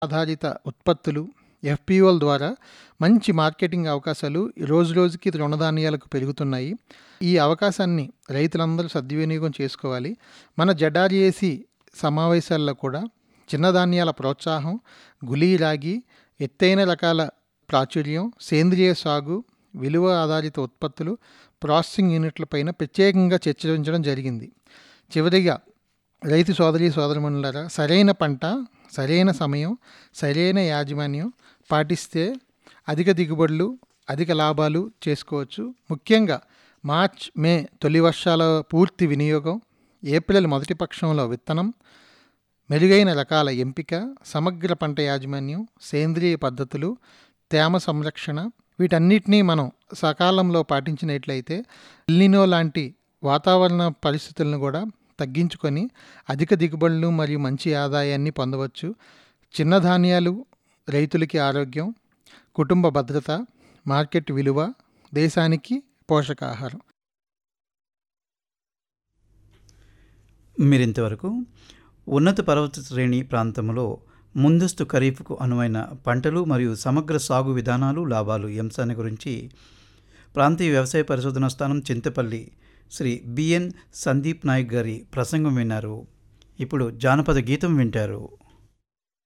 ఆధారిత ఉత్పత్తులు ఎఫ్పిఓల ద్వారా మంచి మార్కెటింగ్ అవకాశాలు రోజు రోజుకి తృణధాన్యాలకు పెరుగుతున్నాయి ఈ అవకాశాన్ని రైతులందరూ సద్వినియోగం చేసుకోవాలి మన జడారియేసి సమావేశాల్లో కూడా చిన్నధాన్యాల ప్రోత్సాహం గులీ రాగి ఎత్తైన రకాల ప్రాచుర్యం సేంద్రియ సాగు విలువ ఆధారిత ఉత్పత్తులు ప్రాసెసింగ్ యూనిట్లపైన ప్రత్యేకంగా చర్చించడం జరిగింది చివరిగా రైతు సోదరి సోదరమణులారా సరైన పంట సరైన సమయం సరైన యాజమాన్యం పాటిస్తే అధిక దిగుబడులు అధిక లాభాలు చేసుకోవచ్చు ముఖ్యంగా మార్చ్ మే తొలి వర్షాల పూర్తి వినియోగం ఏప్రిల్ మొదటి పక్షంలో విత్తనం మెరుగైన రకాల ఎంపిక సమగ్ర పంట యాజమాన్యం సేంద్రియ పద్ధతులు తేమ సంరక్షణ వీటన్నిటినీ మనం సకాలంలో పాటించినట్లయితే ఎల్నినో లాంటి వాతావరణ పరిస్థితులను కూడా తగ్గించుకొని అధిక దిగుబడులు మరియు మంచి ఆదాయాన్ని పొందవచ్చు చిన్న ధాన్యాలు రైతులకి ఆరోగ్యం కుటుంబ భద్రత మార్కెట్ విలువ దేశానికి పోషకాహారం మీరింతవరకు ఉన్నత పర్వత శ్రేణి ప్రాంతంలో ముందస్తు ఖరీఫ్కు అనువైన పంటలు మరియు సమగ్ర సాగు విధానాలు లాభాలు ఈ అంశాన్ని గురించి ప్రాంతీయ వ్యవసాయ పరిశోధన స్థానం చింతపల్లి శ్రీ బిఎన్ సందీప్ నాయక్ గారి ప్రసంగం విన్నారు ఇప్పుడు జానపద గీతం వింటారు